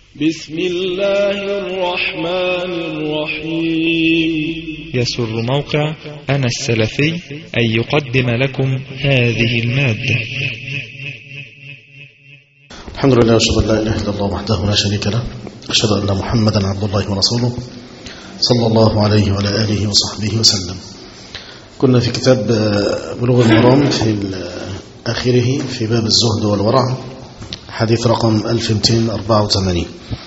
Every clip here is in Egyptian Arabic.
بسم الله الرحمن الرحيم يسر موقع أنا السلفي أن يقدم لكم هذه المادة الحمد لله واشهد ان لا اله الا الله وحده لا شريك له اشهد ان محمدا عبد الله ورسوله صلى الله عليه وعلى اله وصحبه وسلم كنا في كتاب بلوغ المرام في اخره في باب الزهد والورع حديث رقم 1284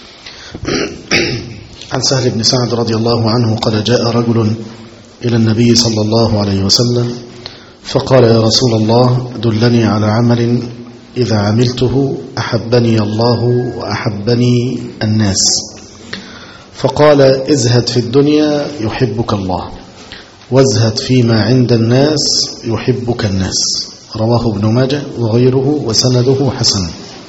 عن سهل بن سعد رضي الله عنه قال جاء رجل إلى النبي صلى الله عليه وسلم فقال يا رسول الله دلني على عمل إذا عملته أحبني الله وأحبني الناس فقال ازهد في الدنيا يحبك الله وازهد فيما عند الناس يحبك الناس رواه ابن ماجه وغيره وسنده حسن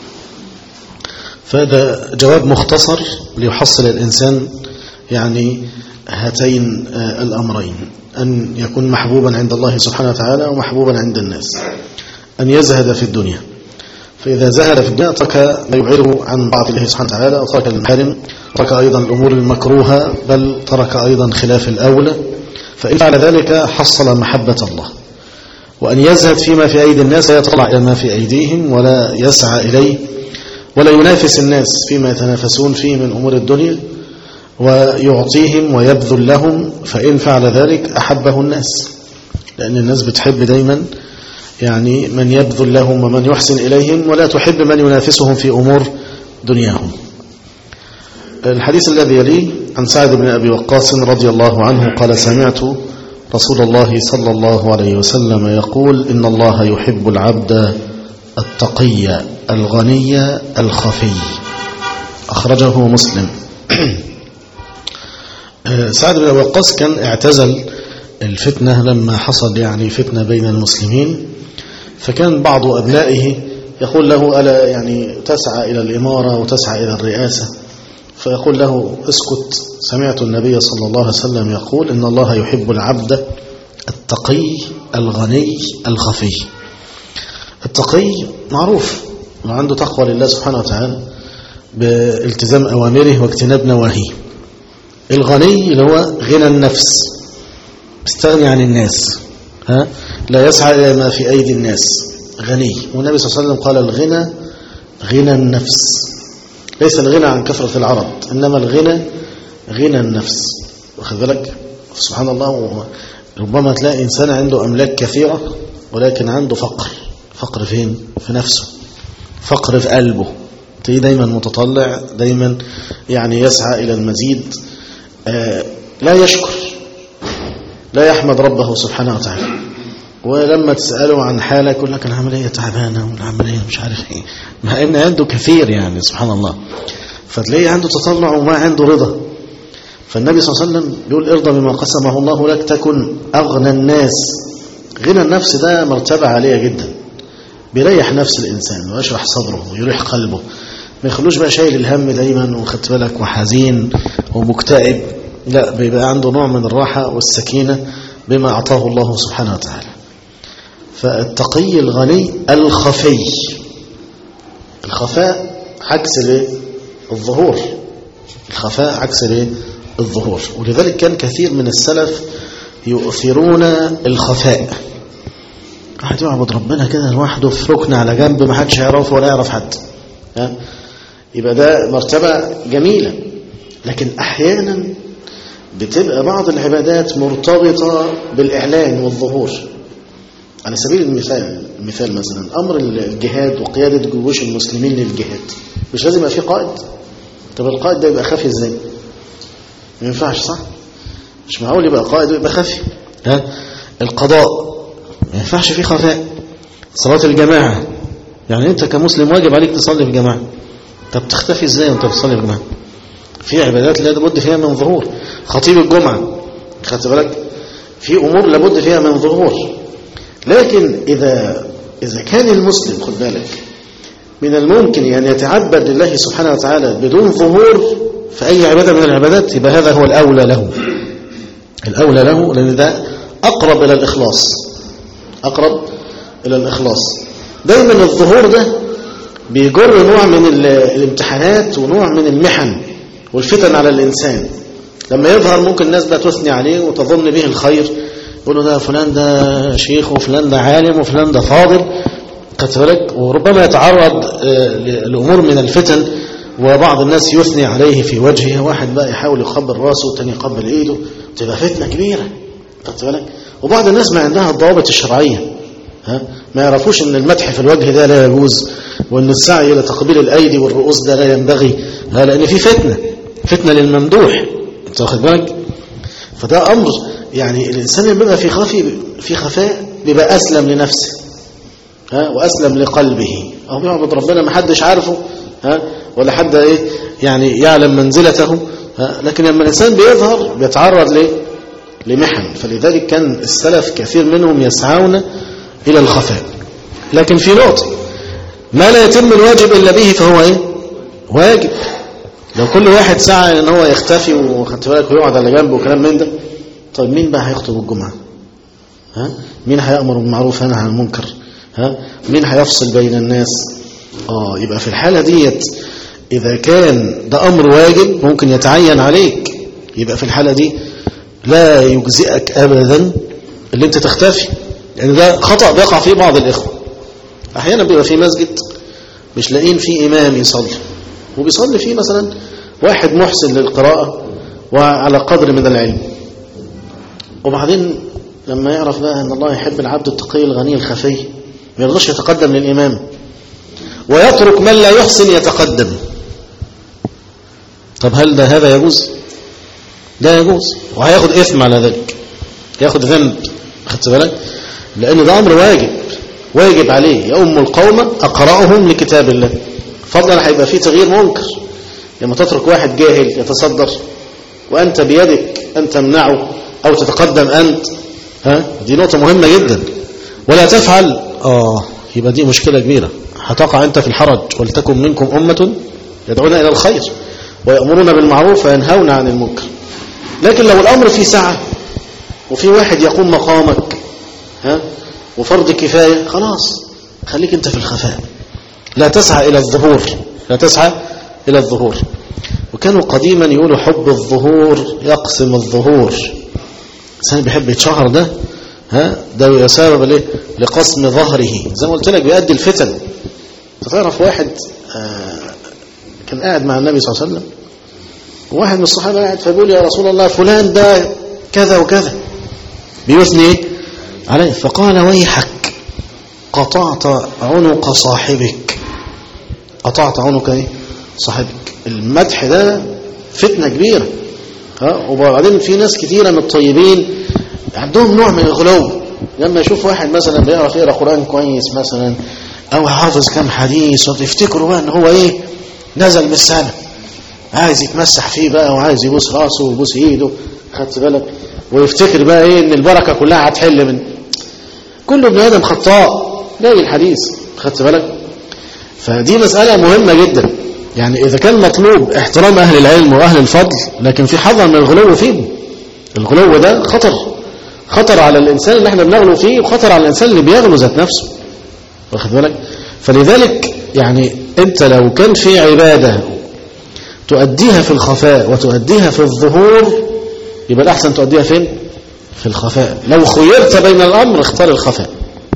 فهذا جواب مختصر ليحصل الإنسان يعني هاتين الأمرين أن يكون محبوبا عند الله سبحانه وتعالى ومحبوبا عند الناس أن يزهد في الدنيا فإذا زهد في الدنيا ترك ما يبعده عن بعض الله سبحانه وتعالى وترك المحارم ترك أيضا الأمور المكروهة بل ترك أيضا خلاف الأولى فإن فعل ذلك حصل محبة الله وأن يزهد فيما في أيدي الناس لا يطلع إلى ما في أيديهم ولا يسعى إليه ولا ينافس الناس فيما يتنافسون فيه من أمور الدنيا ويعطيهم ويبذل لهم فإن فعل ذلك أحبه الناس لأن الناس بتحب دايما يعني من يبذل لهم ومن يحسن إليهم ولا تحب من ينافسهم في أمور دنياهم الحديث الذي يليه عن سعد بن أبي وقاص رضي الله عنه قال سمعت رسول الله صلى الله عليه وسلم يقول إن الله يحب العبد التقي الغني الخفي أخرجه مسلم سعد بن أبي وقاص كان اعتزل الفتنة لما حصل يعني فتنة بين المسلمين فكان بعض أبنائه يقول له ألا يعني تسعى إلى الإمارة وتسعى إلى الرئاسة فيقول له اسكت سمعت النبي صلى الله عليه وسلم يقول إن الله يحب العبد التقي الغني الخفي التقي معروف عنده تقوى لله سبحانه وتعالى بالتزام أوامره واجتناب نواهيه الغني اللي هو غنى النفس استغني عن الناس ها لا يسعى إلى ما في أيدي الناس غني والنبي صلى الله عليه وسلم قال الغنى غنى النفس ليس الغنى عن كثرة العرض إنما الغنى غنى النفس واخد بالك سبحان الله ربما تلاقي إنسان عنده أملاك كثيرة ولكن عنده فقر فقر فين في نفسه فقر في قلبه تلاقيه دايما متطلع دايما يعني يسعى إلى المزيد آه لا يشكر لا يحمد ربه سبحانه وتعالى ولما تسأله عن حالة يقول لك العملية تعبانة والعملية مش عارف ايه مع ان عنده كثير يعني سبحان الله فتلاقيه عنده تطلع وما عنده رضا فالنبي صلى الله عليه وسلم يقول ارضى بما قسمه الله لك تكن أغنى الناس غنى النفس ده مرتبة عالية جدا بيريح نفس الإنسان ويشرح صدره ويريح قلبه ما يخلوش بقى شايل الهم دايما وخدت بالك وحزين ومكتئب لا بيبقى عنده نوع من الراحة والسكينة بما أعطاه الله سبحانه وتعالى فالتقي الغني الخفي الخفاء عكس الايه الظهور الخفاء عكس الايه الظهور ولذلك كان كثير من السلف يؤثرون الخفاء واحد يعبد ربنا كده لوحده في ركن على جنب ما حدش يعرفه ولا يعرف حد ها يبقى ده مرتبة جميلة لكن أحيانا بتبقى بعض العبادات مرتبطة بالإعلان والظهور على سبيل المثال المثال مثلا أمر الجهاد وقيادة جيوش المسلمين للجهاد مش لازم يبقى فيه قائد طب القائد ده يبقى خفي ازاي ما ينفعش صح مش معقول يبقى قائد ويبقى خفي ها القضاء ما ينفعش فيه خفاء صلاة الجماعة يعني انت كمسلم واجب عليك تصلي في الجماعة طب تختفي ازاي وانت بتصلي في الجماعة في عبادات لا بد فيها من ظهور خطيب الجمعة خدت بالك في امور لابد فيها من ظهور لكن اذا اذا كان المسلم خد بالك من الممكن ان يتعبد لله سبحانه وتعالى بدون ظهور في اي عباده من العبادات يبقى هذا هو الاولى له الاولى له لان ده اقرب الى الاخلاص اقرب الى الاخلاص دايما الظهور ده بيجر نوع من ال- الامتحانات ونوع من المحن والفتن على الإنسان لما يظهر ممكن الناس بقى تثني عليه وتظن به الخير يقولوا ده فلان ده شيخ وفلان ده عالم وفلان ده فاضل خدت بالك وربما يتعرض آه، ل- لأمور من الفتن وبعض الناس يثني عليه في وجهه واحد بقى يحاول يقبل راسه والتاني يقبل ايده تبقى فتنة كبيرة خدت بالك وبعض الناس ما عندها الضوابط الشرعية ها ما يعرفوش ان المدح في الوجه ده لا يجوز وان السعي الى تقبيل الايدي والرؤوس ده لا ينبغي ها لان في فتنه فتنه للممدوح انت واخد بالك فده امر يعني الانسان اللي بيبقى في خفي في خفاء بيبقى اسلم لنفسه ها واسلم لقلبه او بيعبد ربنا ما حدش عارفه ها ولا حد ايه يعني يعلم منزلته ها لكن لما الانسان بيظهر بيتعرض ليه لمحن فلذلك كان السلف كثير منهم يسعون إلى الخفاء لكن في نقطة ما لا يتم الواجب إلا به فهو إيه واجب لو كل واحد سعى ان هو يختفي وخدت بالك ويقعد على جنبه وكلام من ده طيب مين بقى هيخطب الجمعة ها مين هيأمر بالمعروف وينهى عن المنكر ها مين هيفصل بين الناس اه يبقى في الحالة ديت إذا كان ده أمر واجب ممكن يتعين عليك يبقى في الحالة دي لا يجزئك أبدا اللي انت تختفي يعني ده خطأ بيقع فيه بعض الإخوة أحيانا بيبقى في مسجد مش لاقين فيه إمام يصلي وبيصلي فيه مثلا واحد محسن للقراءة وعلى قدر من العلم وبعدين لما يعرف بقى أن الله يحب العبد التقي الغني الخفي ما يرضاش يتقدم للإمام ويترك من لا يحسن يتقدم طب هل ده هذا يجوز ده يجوز وهياخد إثم على ذلك ياخد ذنب خدت بالك لأن ده أمر واجب واجب عليه يؤم القوم أقرأهم لكتاب الله فضلا هيبقى فيه تغيير منكر لما تترك واحد جاهل يتصدر وأنت بيدك أن تمنعه أو تتقدم أنت ها دي نقطة مهمة جدا ولا تفعل آه يبقى دي مشكلة كبيرة هتقع أنت في الحرج ولتكن منكم أمة يدعون إلى الخير ويأمرون بالمعروف وينهون عن المنكر لكن لو الأمر فيه سعة وفي واحد يقوم مقامك ها وفرض كفاية خلاص خليك أنت في الخفاء لا تسعى إلى الظهور لا تسعى إلى الظهور وكانوا قديما يقولوا حب الظهور يقسم الظهور الإنسان بيحب يتشهر ده ها ده سبب ليه لقسم ظهره زي ما قلت لك بيؤدي الفتن تعرف واحد آه كان قاعد مع النبي صلى الله عليه وسلم وواحد من الصحابة قاعد فبيقول يا رسول الله فلان ده كذا وكذا بيثني ايه عليه فقال ويحك قطعت عنق صاحبك قطعت عنق ايه صاحبك المدح ده فتنة كبيرة ها وبعدين في ناس كثيرة من الطيبين عندهم نوع من الغلو لما يشوف واحد مثلا بيعرف يقرا قرآن كويس مثلا او حافظ كام حديث وتفتكروا بقى ان هو ايه نزل من السماء عايز يتمسح فيه بقى وعايز يبوس راسه ويبوس ايده خدت بالك ويفتكر بقى ايه ان البركة كلها هتحل من كل ابن ادم خطاء باقي الحديث خدت بالك فدي مسألة مهمة جدا يعني إذا كان مطلوب احترام أهل العلم وأهل الفضل لكن في حذر من الغلو فيهم الغلو ده خطر خطر على الإنسان اللي احنا بنغلو فيه وخطر على الإنسان اللي بيغلو ذات نفسه واخد بالك فلذلك يعني أنت لو كان في عبادة تؤديها في الخفاء وتؤديها في الظهور يبقى الأحسن تؤديها فين في الخفاء لو خيرت بين الأمر اختار الخفاء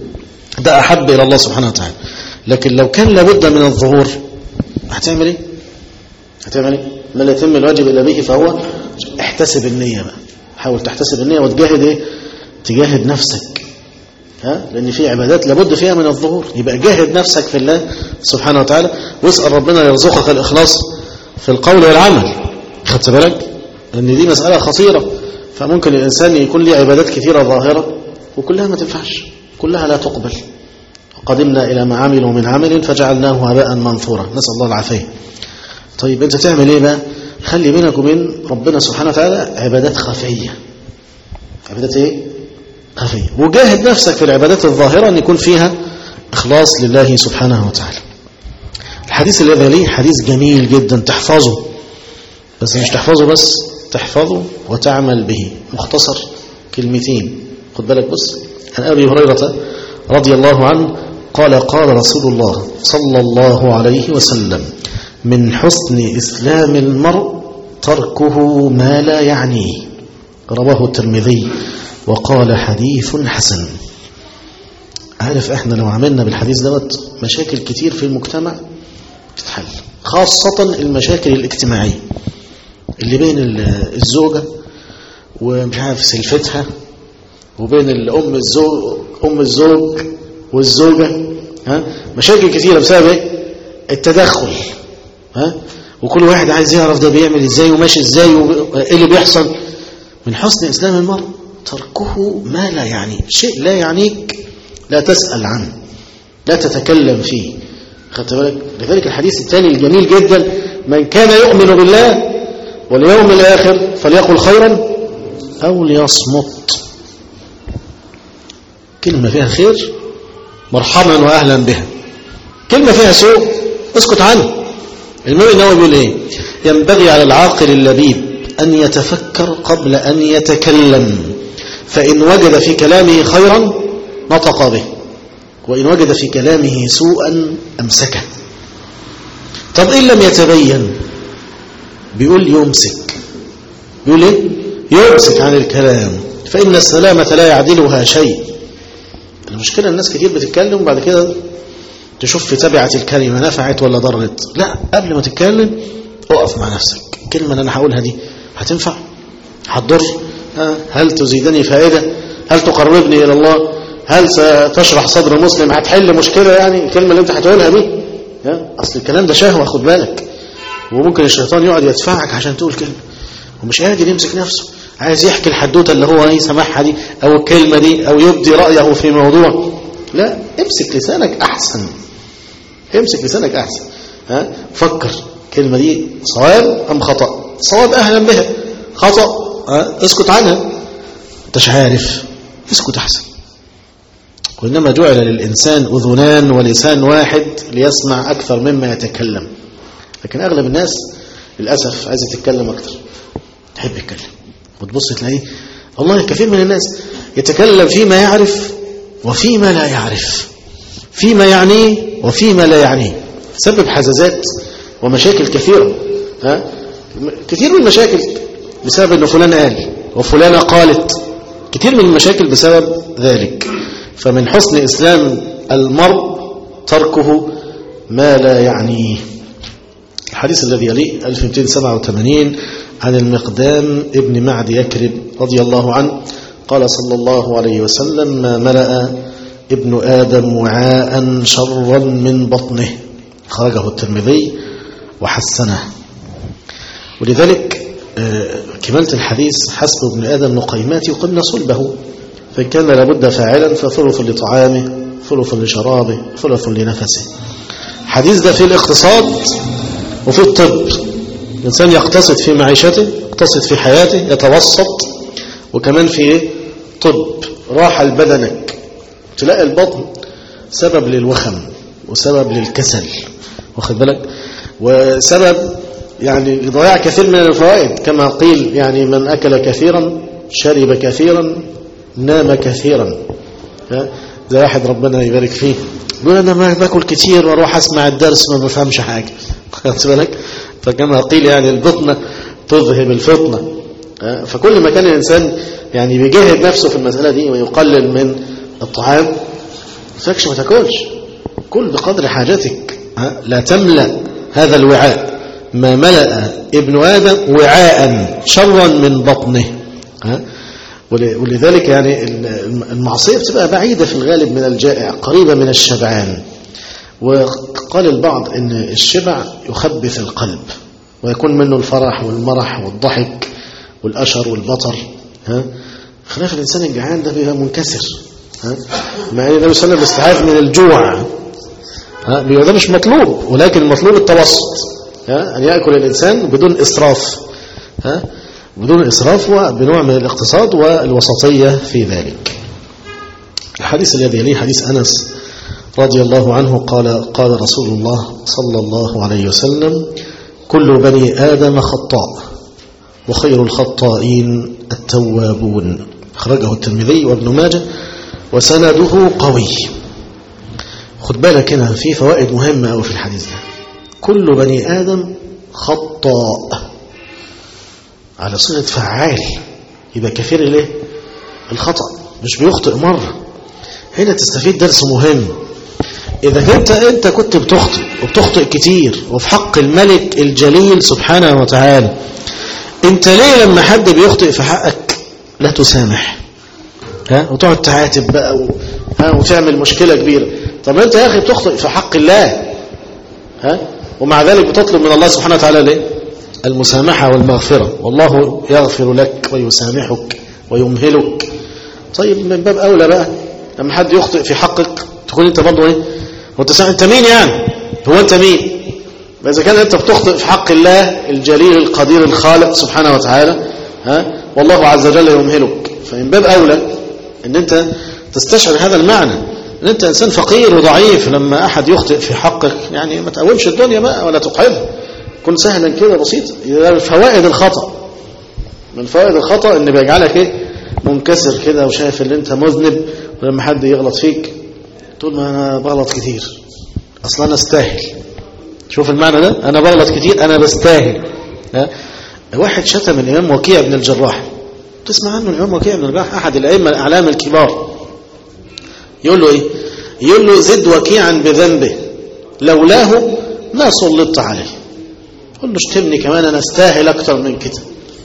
ده أحب إلى الله سبحانه وتعالى لكن لو كان لابد من الظهور هتعمل ايه هتعمل ايه ما لا يتم الواجب الا به فهو احتسب النية بقى حاول تحتسب النية وتجاهد ايه تجاهد نفسك ها لان في عبادات لابد فيها من الظهور يبقى جاهد نفسك في الله سبحانه وتعالى واسال ربنا يرزقك الاخلاص في القول والعمل خدت بالك لان دي مسألة خطيرة فممكن الانسان يكون له عبادات كثيرة ظاهرة وكلها ما تنفعش كلها لا تقبل قدمنا إلى ما عملوا من عمل فجعلناه هباء منثورا نسأل الله العافية طيب أنت تعمل إيه بقى خلي بينك وبين ربنا سبحانه وتعالى عبادات خفية عبادات إيه خفية وجاهد نفسك في العبادات الظاهرة أن يكون فيها إخلاص لله سبحانه وتعالى الحديث الذي يليه حديث جميل جدا تحفظه بس مش تحفظه بس تحفظه وتعمل به مختصر كلمتين خد بالك بص عن أبي هريرة رضي الله عنه قال قال رسول الله صلى الله عليه وسلم من حسن إسلام المرء تركه ما لا يعنيه رواه الترمذي وقال حديث حسن عارف احنا لو عملنا بالحديث دوت مشاكل كتير في المجتمع تتحل خاصة المشاكل الاجتماعية اللي بين الزوجة ومش عارف سلفتها وبين الأم الزوج أم الزوج والزوجة ها مشاكل كثيرة بسبب ايه التدخل ها وكل واحد عايز يعرف ده بيعمل ازاي وماشي ازاي وايه اللي بيحصل من حسن إسلام المرء تركه ما لا يعني شيء لا يعنيك لا تسأل عنه لا تتكلم فيه خدت بالك لذلك الحديث الثاني الجميل جدا من كان يؤمن بالله واليوم الآخر فليقل خيرا أو ليصمت كلمة فيها خير مرحبا وأهلا بها كلمة فيها سوء اسكت عنه الإمام النووي بيقول إيه ينبغي على العاقل اللبيب أن يتفكر قبل أن يتكلم فإن وجد في كلامه خيرا نطق به وإن وجد في كلامه سوءا أمسكه طب إن لم يتبين بيقول يمسك بيقول إيه يمسك عن الكلام فإن السلامة لا يعدلها شيء المشكلة الناس كتير بتتكلم وبعد كده تشوف في تبعة الكلمة نفعت ولا ضرت لا قبل ما تتكلم اقف مع نفسك الكلمة اللي أنا هقولها دي هتنفع هتضر هل تزيدني فائدة هل تقربني إلى الله هل ستشرح صدر مسلم هتحل مشكلة يعني الكلمة اللي انت هتقولها دي أصل الكلام ده شهوة خد بالك وممكن الشيطان يقعد يدفعك عشان تقول كلمة ومش قادر يمسك نفسه عايز يحكي الحدوته اللي هو ايه سمعها دي او الكلمه دي او يبدي رايه في موضوع لا امسك لسانك احسن امسك لسانك احسن ها فكر الكلمه دي صواب ام خطا صواب اهلا بها خطا ها اسكت عنها انتش عارف اسكت احسن وانما جعل للانسان اذنان ولسان واحد ليسمع اكثر مما يتكلم لكن اغلب الناس للاسف عايزه تتكلم اكتر تحب يتكلم وتبص تلاقيه والله كثير من الناس يتكلم فيما يعرف وفيما لا يعرف فيما يعنيه وفيما لا يعنيه سبب حزازات ومشاكل كثيرة ها؟ كثير من المشاكل بسبب أن فلان قال وفلانة قالت كثير من المشاكل بسبب ذلك فمن حسن إسلام المرء تركه ما لا يعنيه الحديث الذي يليه 1287 عن المقدام ابن معد يكرب رضي الله عنه قال صلى الله عليه وسلم ما ملأ ابن آدم وعاء شرا من بطنه خرجه الترمذي وحسنه ولذلك كمالة الحديث حسب ابن آدم نقيمات يقمن صلبه فإن كان لابد فاعلا فثلث لطعامه ثلث لشرابه ثلث لنفسه حديث ده في الاقتصاد وفي الطب الإنسان يقتصد في معيشته يقتصد في حياته يتوسط وكمان في إيه؟ طب راحة لبدنك تلاقي البطن سبب للوخم وسبب للكسل واخد بالك وسبب يعني ضياع كثير من الفوائد كما قيل يعني من أكل كثيرا شرب كثيرا نام كثيرا ها زي واحد ربنا يبارك فيه يقول أنا ما باكل كتير واروح أسمع الدرس ما بفهمش حاجة خدت بالك فكما قيل يعني البطنة تذهب الفطنة فكل ما كان الإنسان يعني بيجاهد نفسه في المسألة دي ويقلل من الطعام ما تاكش ما تاكلش كل بقدر حاجتك لا تملأ هذا الوعاء ما ملأ ابن آدم وعاء شرا من بطنه ولذلك يعني المعصية بتبقى بعيدة في الغالب من الجائع قريبة من الشبعان وقال البعض ان الشبع يخبث القلب ويكون منه الفرح والمرح والضحك والأشر والبطر ها خلاف الإنسان الجعان ده بيبقى منكسر ها مع ان النبي صلى الله عليه وسلم استعاذ من الجوع ها ده مش مطلوب ولكن المطلوب التوسط ها أن يأكل الإنسان بدون إسراف ها بدون إسراف وبنوع من الاقتصاد والوسطية في ذلك الحديث الذي يليه حديث أنس رضي الله عنه قال قال رسول الله صلى الله عليه وسلم كل بني آدم خطاء وخير الخطائين التوابون خرجه الترمذي وابن ماجه وسنده قوي خد بالك هنا في فوائد مهمة أوي في الحديث ده كل بني آدم خطاء على صيغة فعال يبقى كثير الايه الخطأ مش بيخطئ مرة هنا تستفيد درس مهم إذا كنت أنت كنت بتخطئ وبتخطئ كتير وفي حق الملك الجليل سبحانه وتعالى أنت ليه لما حد بيخطئ في حقك لا تسامح ها وتقعد تعاتب بقى و... ها وتعمل مشكلة كبيرة طب أنت يا أخي بتخطئ في حق الله ها ومع ذلك بتطلب من الله سبحانه وتعالى ليه المسامحة والمغفرة والله يغفر لك ويسامحك ويمهلك طيب من باب أولى بقى لما حد يخطئ في حقك تكون أنت برضه إيه وتسامح أنت مين يعني هو أنت مين إذا كان أنت بتخطئ في حق الله الجليل القدير الخالق سبحانه وتعالى ها والله عز وجل يمهلك فمن باب أولى أن أنت تستشعر هذا المعنى أن أنت إنسان فقير وضعيف لما أحد يخطئ في حقك يعني ما تقومش الدنيا بقى ولا تقعدها كن سهلا كده بسيط من فوائد الخطأ من فوائد الخطأ ان بيجعلك ايه منكسر كده وشايف ان انت مذنب ولما حد يغلط فيك تقول ما انا بغلط كتير اصلا انا استاهل شوف المعنى ده انا بغلط كتير انا بستاهل ها واحد شتم الامام وكيع بن الجراح تسمع عنه الامام وكيع بن الجراح احد الائمه الاعلام الكبار يقول له ايه يقول له زد وكيعا بذنبه لولاه ما سلطت عليه قل له اشتمني كمان انا استاهل اكتر من كده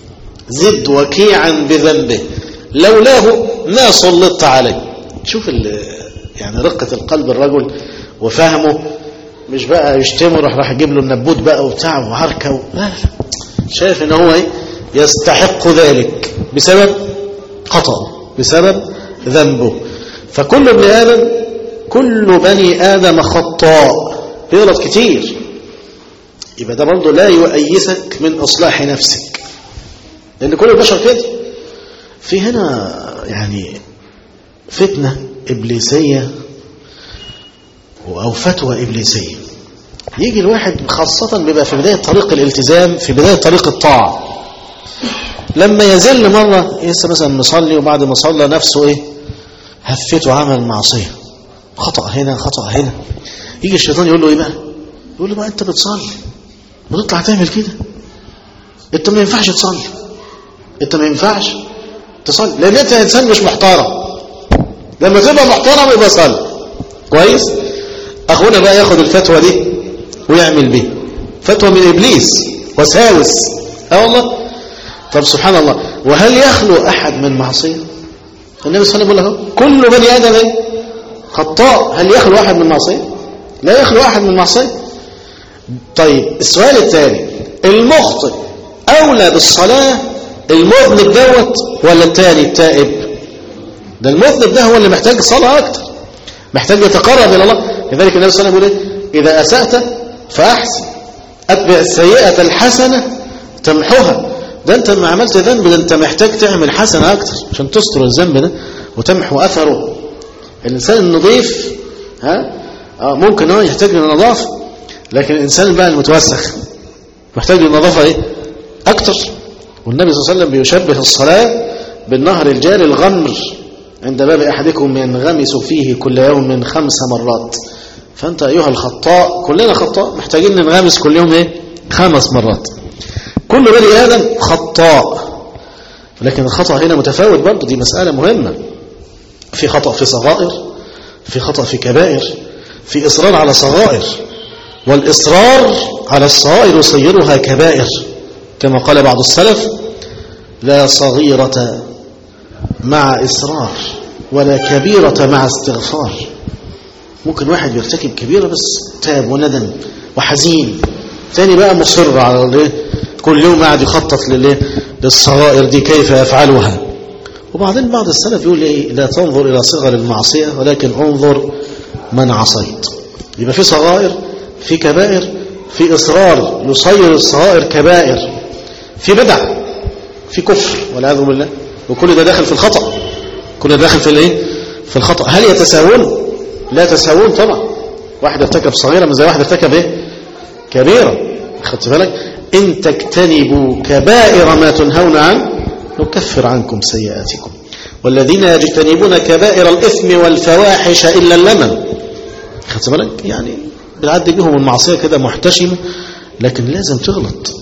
زد وكيعا بذنبه لولاه ما سلطت عليه شوف يعني رقة القلب الرجل وفهمه مش بقى يشتمه راح راح يجيب له النبوت بقى وبتاع وعركه و... لا لا شايف ان هو ايه يستحق ذلك بسبب خطأ بسبب ذنبه فكل ابن ادم كل بني ادم خطاء بيغلط كتير يبقى ده برضه لا يؤيسك من إصلاح نفسك لأن كل البشر كده في هنا يعني فتنة إبليسية أو فتوى إبليسية يجي الواحد خاصة بيبقى في بداية طريق الالتزام في بداية طريق الطاعة لما يزل مرة لسه مثلا مصلي وبعد ما صلى نفسه ايه هفته عمل معصية خطأ هنا خطأ هنا يجي الشيطان يقول له ايه بقى يقول له بقى انت بتصلي وتطلع تعمل كده انت ما ينفعش تصلي انت ما ينفعش تصلي لان انت انسان مش محترم لما تبقى محترم يبقى صلي كويس اخونا بقى ياخد الفتوى دي ويعمل بيها فتوى من ابليس وساوس اه والله طب سبحان الله وهل يخلو احد من معصيه النبي صلى الله عليه وسلم بيقول كل بني ادم ايه خطاء هل يخلو احد من معصيه لا يخلو احد من معصيه طيب السؤال الثاني المخطئ أولى بالصلاة المذنب دوت ولا الثاني التائب ده المذنب ده هو اللي محتاج صلاة أكتر محتاج يتقرب إلى الله لذلك النبي صلى الله عليه وسلم يقول إذا أسأت فأحسن أتبع السيئة الحسنة تمحوها ده أنت ما عملت ذنب ده أنت محتاج تعمل حسنة أكتر عشان تستر الذنب ده وتمحو أثره الإنسان النظيف ها آه ممكن هو يحتاج للنظافة لكن الإنسان بقى المتوسخ محتاج للنظافة إيه؟ أكتر والنبي صلى الله عليه وسلم بيشبه الصلاة بالنهر الجاري الغمر عند باب أحدكم ينغمس فيه كل يوم خمس مرات فأنت أيها الخطاء كلنا خطاء محتاجين ننغمس كل يوم إيه؟ خمس مرات كل بني آدم خطاء لكن الخطأ هنا متفاوت برضه دي مسألة مهمة في خطأ في صغائر في خطأ في كبائر في إصرار على صغائر والإصرار على الصغائر يصيرها كبائر كما قال بعض السلف لا صغيرة مع إصرار ولا كبيرة مع استغفار ممكن واحد يرتكب كبيرة بس تاب وندم وحزين ثاني بقى مصر على الايه كل يوم قاعد يخطط للايه للصغائر دي كيف يفعلها وبعدين بعض السلف يقول ايه لا تنظر الى صغر المعصيه ولكن انظر من عصيت يبقى في صغائر في كبائر في اصرار يصير الصغائر كبائر في بدع في كفر والعياذ بالله وكل ده داخل في الخطا كل ده داخل في الايه في الخطا هل يتساوون لا يتساوون طبعا واحد ارتكب صغيره من زي واحد ارتكب ايه كبيره خدت بالك ان تجتنبوا كبائر ما تنهون عنه نكفر عنكم سيئاتكم والذين يجتنبون كبائر الإثم والفواحش إلا اللمم خدت بالك يعني بنعدي بيهم المعصية كده محتشمة لكن لازم تغلط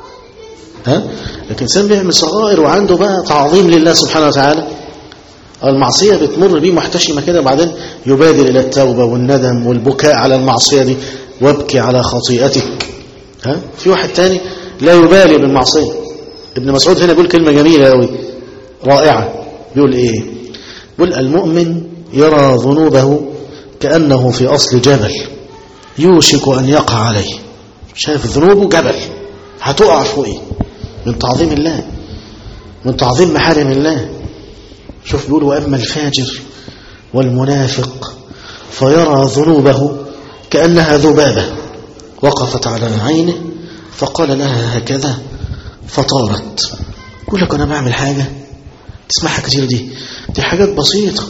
ها لكن الإنسان بيعمل صغائر وعنده بقى تعظيم لله سبحانه وتعالى المعصية بتمر بيه محتشمة كده وبعدين يبادر إلى التوبة والندم والبكاء على المعصية دي وابكي على خطيئتك ها في واحد تاني لا يبالي بالمعصية ابن مسعود هنا بيقول كلمة جميلة قوي رائعة بيقول ايه بيقول المؤمن يرى ذنوبه كأنه في أصل جبل يوشك أن يقع عليه شايف ذنوبه جبل هتقع فوقه من تعظيم الله من تعظيم محارم الله شوف بيقول وأما الفاجر والمنافق فيرى ذنوبه كأنها ذبابة وقفت على عينه فقال لها هكذا فطارت يقول لك أنا بعمل حاجة تسمعها كتير دي دي حاجات بسيطة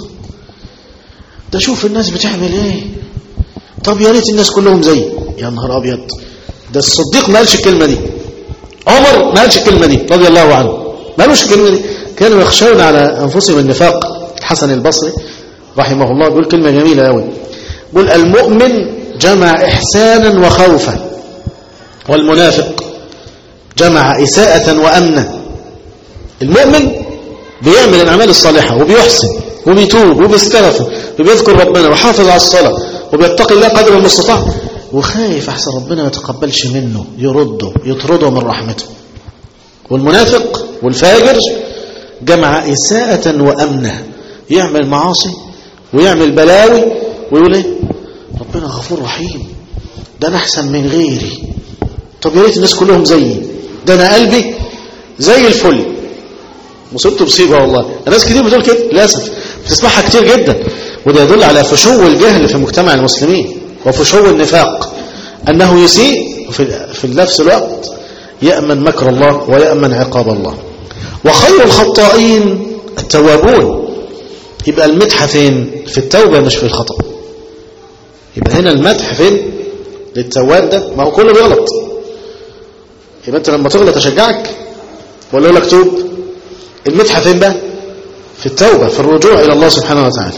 ده شوف الناس بتعمل ايه طب يا ريت الناس كلهم زي يا نهار ابيض ده الصديق ما قالش الكلمة دي عمر ما قالش الكلمة دي رضي الله عنه ما قالوش الكلمة دي كانوا يخشون على أنفسهم النفاق الحسن البصري رحمه الله بيقول كلمة جميلة قوي بيقول المؤمن جمع إحسانا وخوفا والمنافق جمع إساءة وأمنا المؤمن بيعمل الأعمال الصالحة وبيحسن وبيتوب وبيستغفر وبيذكر ربنا وحافظ على الصلاة وبيتقي الله قدر المستطاع وخايف أحسن ربنا ما يتقبلش منه يرده يطرده من رحمته والمنافق والفاجر جمع إساءة وأمنة يعمل معاصي ويعمل بلاوي ويقول ايه ربنا غفور رحيم ده انا احسن من غيري طب يا ريت الناس كلهم زيي ده انا قلبي زي الفل مصيبته مصيبه والله الناس كتير بتقول كده للاسف بتسمعها كتير جدا وده يدل على فشو الجهل في مجتمع المسلمين وفشو النفاق انه يسيء في في نفس الوقت يامن مكر الله ويامن عقاب الله وخير الخطائين التوابون يبقى المدح فين في التوبة مش في الخطأ يبقى هنا المدح فين للتواب ده ما هو كله بيغلط يبقى انت لما تغلط اشجعك ولا اقول لك توب المدح فين بقى في التوبة في الرجوع الى الله سبحانه وتعالى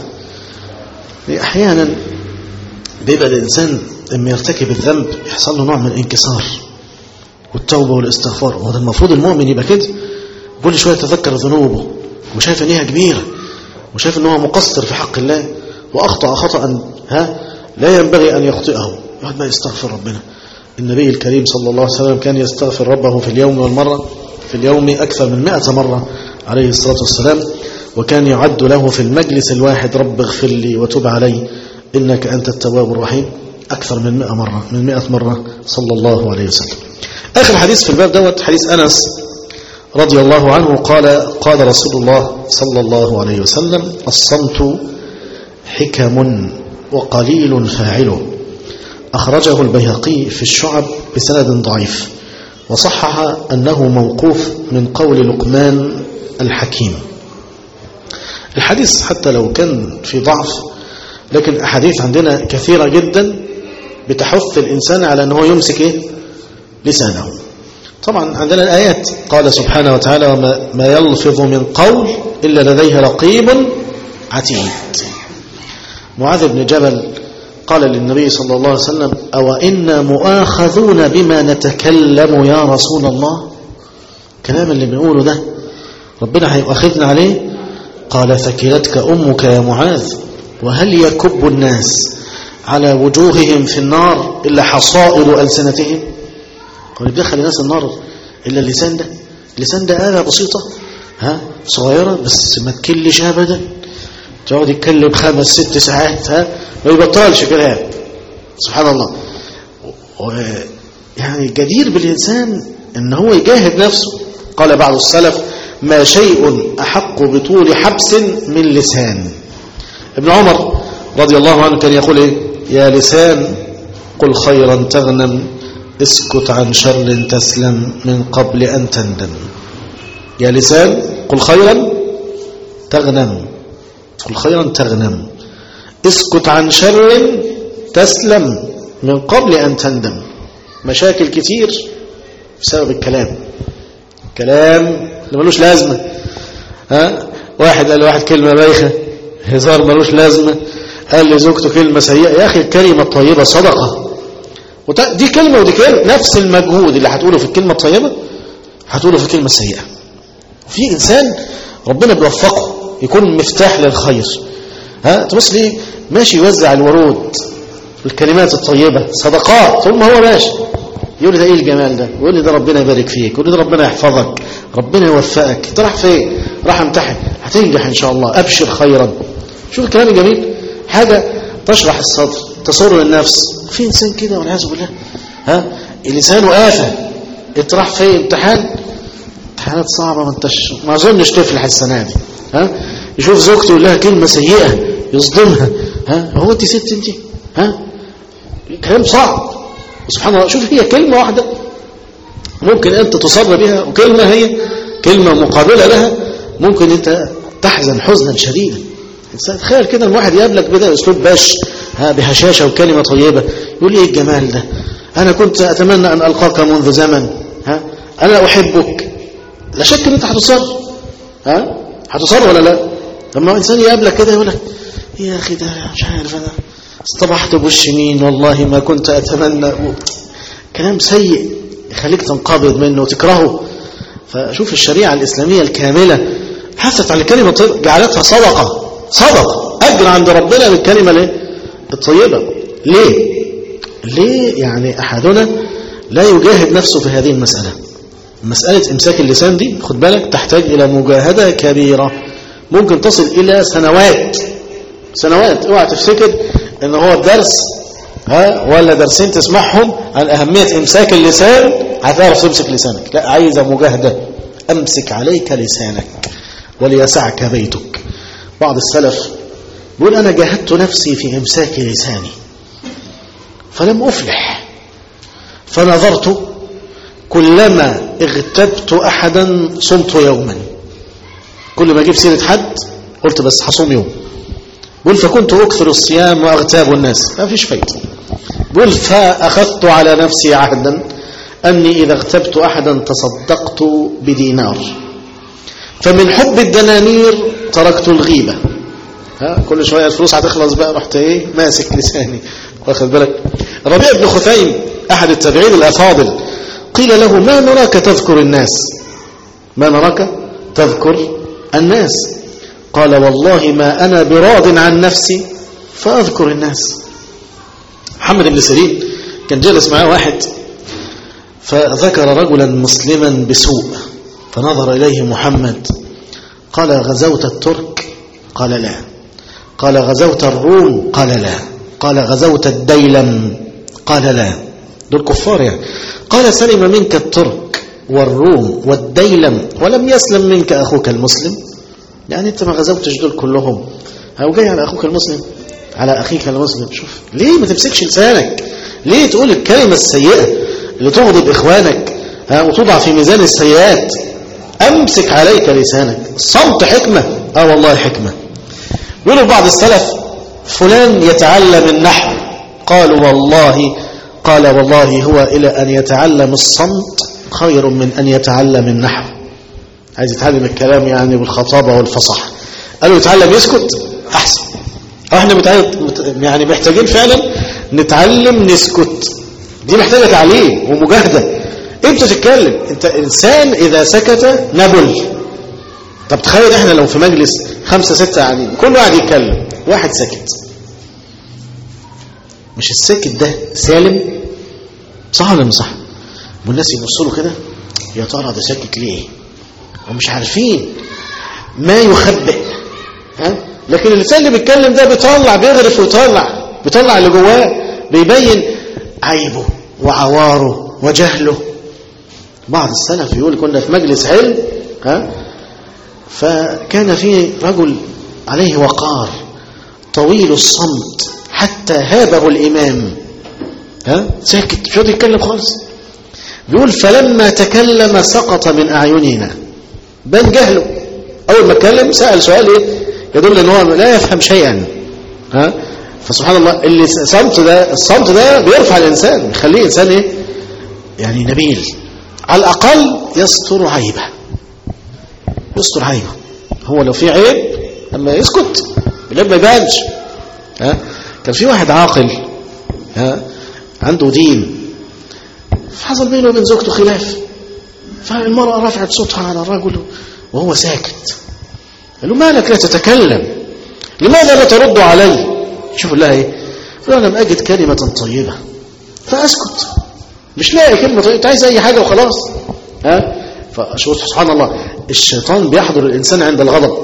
احيانا بيبقى الانسان لما يرتكب الذنب يحصل له نوع من الانكسار والتوبة والاستغفار وده المفروض المؤمن يبقى كده كل شوية يتذكر ذنوبه وشايف ان هي كبيرة وشايف ان هو مقصر في حق الله واخطأ خطأ ها لا ينبغي ان يخطئه يقعد بقى يستغفر ربنا النبي الكريم صلى الله عليه وسلم كان يستغفر ربه في اليوم والمرة في اليوم أكثر من مائة مرة عليه الصلاة والسلام وكان يعد له في المجلس الواحد رب اغفر لي وتب علي إنك أنت التواب الرحيم أكثر من مائة مرة من مائة مرة صلى الله عليه وسلم آخر حديث في الباب دوت حديث أنس رضي الله عنه قال قال رسول الله صلى الله عليه وسلم الصمت حكم وقليل فاعله أخرجه البيهقي في الشعب بسند ضعيف وصحح أنه موقوف من قول لقمان الحكيم الحديث حتى لو كان في ضعف لكن أحاديث عندنا كثيرة جدا بتحث الإنسان على أنه يمسك إيه؟ لسانه طبعا عندنا الآيات قال سبحانه وتعالى وما ما يلفظ من قول إلا لديه رقيب عتيد معاذ بن جبل قال للنبي صلى الله عليه وسلم أو إنا مؤاخذون بما نتكلم يا رسول الله كلام اللي بنقوله ده ربنا هيؤاخذنا عليه قال ثكلتك أمك يا معاذ وهل يكب الناس على وجوههم في النار إلا حصائر ألسنتهم هو اللي بيدخل الناس النار إلا اللسان ده اللسان ده آلة بسيطة ها صغيرة بس ما تكلش أبدا تقعد يتكلم خمس ست ساعات ها ما يبطلش كلام سبحان الله يعني جدير بالإنسان ان هو يجاهد نفسه قال بعض السلف ما شيء أحق بطول حبس من لسان ابن عمر رضي الله عنه كان يقول إيه يا لسان قل خيرا تغنم اسكت عن شر تسلم من قبل أن تندم يا لسان قل خيرا تغنم قل خيرا تغنم اسكت عن شر تسلم من قبل أن تندم مشاكل كتير بسبب الكلام كلام اللي ملوش لازمة ها واحد قال واحد كلمة بايخة هزار ملوش لازمة قال لزوجته كلمة سيئة يا أخي الكلمة الطيبة صدقة وت- دي كلمة ودي كلمة نفس المجهود اللي هتقوله في الكلمة الطيبة هتقوله في الكلمة السيئة في إنسان ربنا بيوفقه يكون مفتاح للخير ها تبص ليه ماشي يوزع الورود الكلمات الطيبة صدقات طول ما هو ماشي يقول لي ده ايه الجمال ده يقول لي ده ربنا يبارك فيك يقول لي ده ربنا يحفظك ربنا يوفقك انت رايح فين راح امتحن هتنجح ان شاء الله ابشر خيرا شوف الكلام الجميل حاجة تشرح الصدر تصور النفس في انسان كده والعياذ بالله ها لسانه آفة انت راح فين امتحان امتحانات صعبة ما انتش ما اظنش تفلح السنة دي ها يشوف زوجته يقول لها كلمة سيئة يصدمها ها هو انت ست انت ها كلام صعب سبحان الله شوف هي كلمة واحدة ممكن أنت تصر بها وكلمة هي كلمة مقابلة لها ممكن أنت تحزن حزنا شديدا إنسان تخيل كده ان واحد يقابلك بدا اسلوب باش ها بهشاشه وكلمه طيبه يقول ايه الجمال ده انا كنت اتمنى ان القاك منذ زمن ها انا احبك لا شك ان انت هتصر ها هتصر ولا لا لما انسان يقابلك كده يقول لك يا اخي ده مش عارف انا اصطبحت بوش مين والله ما كنت اتمنى كلام سيء يخليك تنقبض منه وتكرهه فشوف الشريعه الاسلاميه الكامله حثت على كلمه طيبه جعلتها صدقه صدقه اجر عند ربنا بالكلمه ليه الطيبه ليه ليه يعني احدنا لا يجاهد نفسه في هذه المساله مساله امساك اللسان دي خد بالك تحتاج الى مجاهده كبيره ممكن تصل الى سنوات سنوات اوعى تفتكر ان هو الدرس ها ولا درسين تسمعهم عن اهميه امساك اللسان هتعرف تمسك لسانك لا عايزه مجاهده امسك عليك لسانك وليسعك بيتك بعض السلف يقول انا جاهدت نفسي في امساك لساني فلم افلح فنظرت كلما اغتبت احدا صمت يوما كل ما اجيب سيره حد قلت بس هصوم يوم بقول فكنت أكثر الصيام وأغتاب الناس ما فيش فايدة بقول فأخذت على نفسي عهدا أني إذا اغتبت أحدا تصدقت بدينار فمن حب الدنانير تركت الغيبة ها كل شوية الفلوس هتخلص بقى رحت ايه ماسك لساني واخد بالك ربيع بن خثيم أحد التابعين الأفاضل قيل له ما نراك تذكر الناس ما نراك تذكر الناس قال والله ما أنا براض عن نفسي فأذكر الناس محمد بن سيرين كان جالس معاه واحد فذكر رجلا مسلما بسوء فنظر إليه محمد قال غزوت الترك قال لا قال غزوت الروم قال لا قال غزوت الديلم قال لا دول كفار يعني قال سلم منك الترك والروم والديلم ولم يسلم منك أخوك المسلم يعني انت ما غزوتش دول كلهم او جاي على اخوك المسلم على اخيك المسلم شوف ليه ما تمسكش لسانك ليه تقول الكلمه السيئه اللي تغضب اخوانك ها وتوضع في ميزان السيئات امسك عليك لسانك الصمت حكمه اه والله حكمه يقول بعض السلف فلان يتعلم النحو قالوا والله قال والله هو الى ان يتعلم الصمت خير من ان يتعلم النحو عايز يتعلم الكلام يعني بالخطابة والفصاحة قالوا يتعلم يسكت أحسن احنا يعني محتاجين فعلا نتعلم نسكت دي محتاجة تعليم ومجاهدة انت تتكلم انت انسان اذا سكت نبل طب تخيل احنا لو في مجلس خمسة ستة قاعدين كل واحد يتكلم واحد ساكت مش الساكت ده سالم صح ولا مش صح والناس يبصوا له كده يا ترى ده ساكت ليه ومش عارفين ما يخبئ ها لكن اللسان اللي بيتكلم ده بيطلع بيغرف ويطلع بيطلع اللي جواه بيبين عيبه وعواره وجهله بعض السلف يقول كنا في مجلس علم ها فكان في رجل عليه وقار طويل الصمت حتى هابه الإمام ها ساكت مش راضي يتكلم خالص بيقول فلما تكلم سقط من أعيننا بان جهله اول ما اتكلم سال سؤال ايه يدل ان هو لا يفهم شيئا ها فسبحان الله اللي الصمت ده الصمت ده بيرفع الانسان يخليه انسان ايه يعني نبيل على الاقل يستر عيبه يستر عيبه هو لو في عيب لما يسكت العيب ما يبانش ها كان في واحد عاقل ها عنده دين فحصل بينه وبين زوجته خلاف فالمرأة رفعت صوتها على الرجل وهو ساكت قال له مالك لا تتكلم لماذا لا ترد علي شوف الله ايه قال لم أجد كلمة طيبة فأسكت مش لاقي كلمة طيبة عايز أي حاجة وخلاص ها فشوف سبحان الله الشيطان بيحضر الإنسان عند الغضب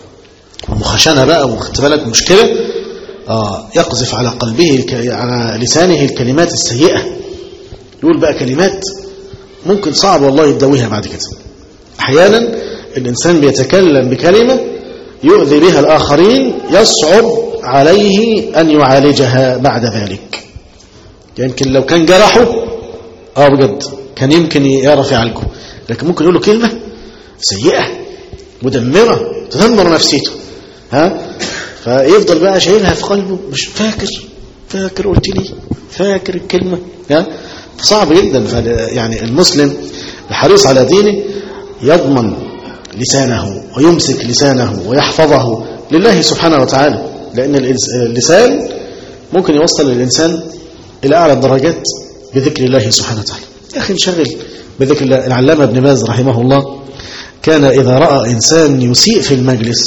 ومخشنة بقى وخدت بالك مشكلة آه يقذف على قلبه الك... على لسانه الكلمات السيئة يقول بقى كلمات ممكن صعب والله يدويها بعد كده احيانا الانسان بيتكلم بكلمه يؤذي بها الاخرين يصعب عليه ان يعالجها بعد ذلك يمكن لو كان جرحه اه بجد كان يمكن يعرف يعالجه لكن ممكن يقول له كلمه سيئه مدمره تدمر نفسيته ها فيفضل بقى شايلها في قلبه مش فاكر فاكر قلت لي فاكر الكلمه ها صعب جدا يعني المسلم الحريص على دينه يضمن لسانه ويمسك لسانه ويحفظه لله سبحانه وتعالى لأن اللسان ممكن يوصل الإنسان إلى أعلى الدرجات بذكر الله سبحانه وتعالى يا أخي نشغل بذكر الله العلامة ابن باز رحمه الله كان إذا رأى إنسان يسيء في المجلس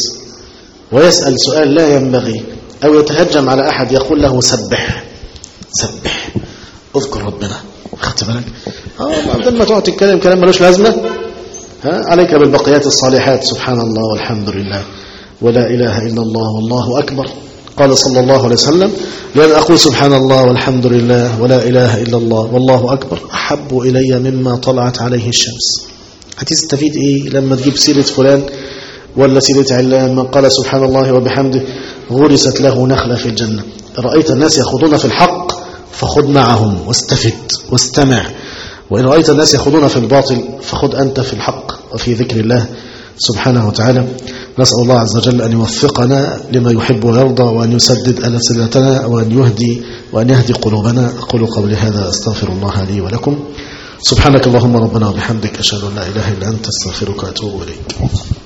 ويسأل سؤال لا ينبغي أو يتهجم على أحد يقول له سبح سبح اذكر ربنا خدت بالك اه بدل ما تقعد تتكلم كلام ملوش لازمه ها عليك بالبقيات الصالحات سبحان الله والحمد لله ولا اله الا الله والله اكبر قال صلى الله عليه وسلم لأن أقول سبحان الله والحمد لله ولا إله إلا الله والله أكبر أحب إلي مما طلعت عليه الشمس هتستفيد إيه لما تجيب سيرة فلان ولا سيرة علان من قال سبحان الله وبحمده غرست له نخلة في الجنة رأيت الناس يخوضون في الحق فخذ معهم واستفد واستمع وإن رأيت الناس يخوضون في الباطل فخذ أنت في الحق وفي ذكر الله سبحانه وتعالى نسأل الله عز وجل أن يوفقنا لما يحب ويرضى وأن يسدد ألسنتنا وأن يهدي وأن يهدي قلوبنا أقول قولي هذا أستغفر الله لي ولكم سبحانك اللهم ربنا وبحمدك أشهد أن لا إله إلا أنت استغفرك وأتوب إليك